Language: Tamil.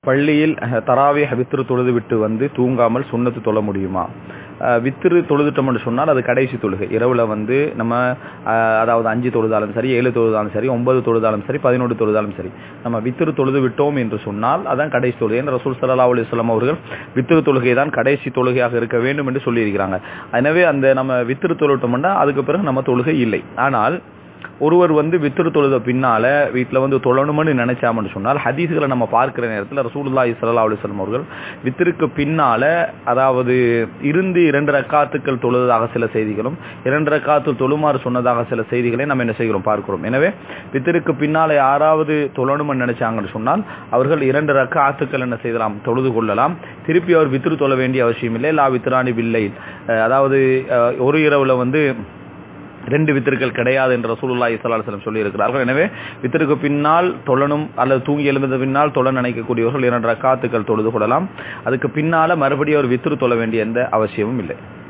பள்ளியில் தராவிய வித்திரு தொழுது விட்டு வந்து தூங்காமல் சுண்ணத்து தொழ முடியுமா அஹ் வித்திரு தொழுதுட்டோம்னு சொன்னால் அது கடைசி தொழுகை இரவுல வந்து நம்ம அஹ், அதாவது அஞ்சு தொழுதாலும் சரி ஏழு தொழுதாலும் சரி ஒன்பது தொழுதாலும் சரி பதினொன்று தொழுதாலும் சரி நம்ம வித்திரு தொழுது விட்டோம் என்று சொன்னால் அதான் கடைசி தொழுகை என்று ரசூல் ஸல்லல்லாஹு அலைஹி வஸல்லம் அவர்கள் வித்திரு தொழுகை தான் கடைசி தொழுகையாக இருக்க வேண்டும் என்று சொல்லியிருக்கிறாங்க எனவே அந்த நம்ம வித்திரு தொழுட்டோம்னா அதுக்கு பிறகு நம்ம தொழுகை இல்லை ஆனால் ஒருவர் வந்து வித்திரு தொழுத பின்னால வீட்டுல வந்து தொழணும்னு நினைச்சாமன்னு சொன்னால் ஹதீஸ்களை நம்ம பார்க்கிற நேரத்தில் ரசூலுல்லாஹி ஸல்லல்லாஹு அலைஹி வஸல்லம் அவர்கள் வித்திருக்கு பின்னால அதாவது இருந்து இரண்டு ரக்காத்துக்கள் தொழுததாக சில செய்திகளும் இரண்டு ரக்காத்து தொழுமாறு சொன்னதாக சில செய்திகளை நம்ம என்ன செய்கிறோம் பார்க்கிறோம் எனவே வித்திருக்கு பின்னால யாராவது தொழணும்னு நினைச்சாங்கன்னு சொன்னால் அவர்கள் இரண்டு ரக்காத்துக்கள் என்ன செய்யலாம் தொழுது கொள்ளலாம் திருப்பி அவர் வித்திரு தொழ வேண்டிய அவசியம் இல்லை லா வித்ராணி பில்லை அதாவது அஹ், ஒரு இரவுல வந்து ரெண்டு வித்திருக்கள் கிடையாது என்று ரசூலுல்லாஹி ஸல்லல்லாஹு அலைஹி வஸல்லம் சொல்லி இருக்கிறார்கள் எனவே வித்திருக்கு பின்னால் தொழணும் அல்லது தூங்கி எழுந்த பின்னால் தொழ நினைக்கக்கூடியவர்கள் இரண்டு ரக்காத்துக்கள் தொழுது கொள்ளலாம் அதுக்கு பின்னால மறுபடியும் ஒரு வித்திரு தொழ வேண்டிய எந்த அவசியமும் இல்லை